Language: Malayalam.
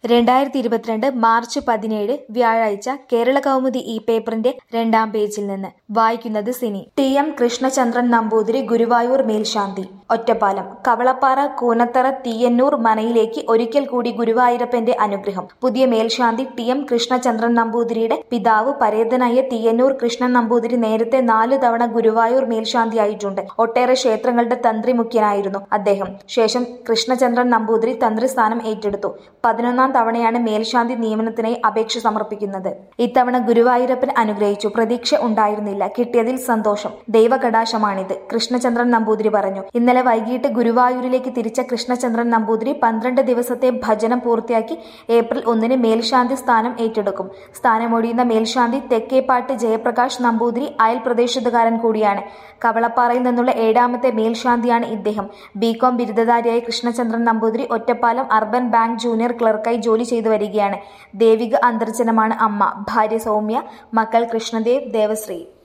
രണ്ടായിരത്തി ഇരുപത്തിരണ്ട് മാർച്ച് പതിനേഴ് വ്യാഴാഴ്ച കേരള കൗമുദി ഈ പേപ്പറിന്റെ രണ്ടാം പേജിൽ നിന്ന് വായിക്കുന്നത് സിനി ടി എം കൃഷ്ണചന്ദ്രൻ നമ്പൂതിരി ഗുരുവായൂർ മേൽശാന്തി ഒറ്റപ്പാലം കവളപ്പാറ കൂനത്തറ തീയന്നൂർ മനയിലേക്ക് ഒരിക്കൽ കൂടി ഗുരുവായൂരപ്പന്റെ അനുഗ്രഹം പുതിയ മേൽശാന്തി ടി എം കൃഷ്ണചന്ദ്രൻ നമ്പൂതിരിയുടെ പിതാവ് പരേതനായ തീയന്നൂർ കൃഷ്ണൻ നമ്പൂതിരി നേരത്തെ നാല് തവണ ഗുരുവായൂർ മേൽശാന്തിയായിട്ടുണ്ട് ഒട്ടേറെ ക്ഷേത്രങ്ങളുടെ തന്ത്രി മുഖ്യനായിരുന്നു അദ്ദേഹം ശേഷം കൃഷ്ണചന്ദ്രൻ നമ്പൂതിരി തന്ത്രിസ്ഥാനം ഏറ്റെടുത്തു പതിനൊന്നാം തവണയാണ് മേൽശാന്തി നിയമനത്തിനായി അപേക്ഷ സമർപ്പിക്കുന്നത് ഇത്തവണ ഗുരുവായൂരപ്പൻ അനുഗ്രഹിച്ചു പ്രതീക്ഷ ഉണ്ടായിരുന്നില്ല കിട്ടിയതിൽ സന്തോഷം ദൈവകടാശമാണിത് കൃഷ്ണചന്ദ്രൻ നമ്പൂതിരി പറഞ്ഞു ഇന്നലെ വൈകിട്ട് ഗുരുവായൂരിലേക്ക് തിരിച്ച കൃഷ്ണചന്ദ്രൻ നമ്പൂതിരി പന്ത്രണ്ട് ദിവസത്തെ ഭജനം പൂർത്തിയാക്കി ഏപ്രിൽ ഒന്നിന് മേൽശാന്തി സ്ഥാനം ഏറ്റെടുക്കും സ്ഥാനമൊഴിയുന്ന മേൽശാന്തി തെക്കേപ്പാട്ട് ജയപ്രകാശ് നമ്പൂതിരി അയൽ പ്രദേശത്തുകാരൻ കൂടിയാണ് കവളപ്പാറയിൽ നിന്നുള്ള ഏഴാമത്തെ മേൽശാന്തിയാണ് ഇദ്ദേഹം ബികോം ബിരുദധാരിയായ Krishnachandran Namboothiri Ottapalam urban bank junior ക്ലർക്കായി ജോലി ചെയ്തു വരികയാണ് ദേവിക അന്തർജനമാണ് അമ്മ ഭാര്യ സൗമ്യ മക്കൾ കൃഷ്ണദേവ് ദേവശ്രീ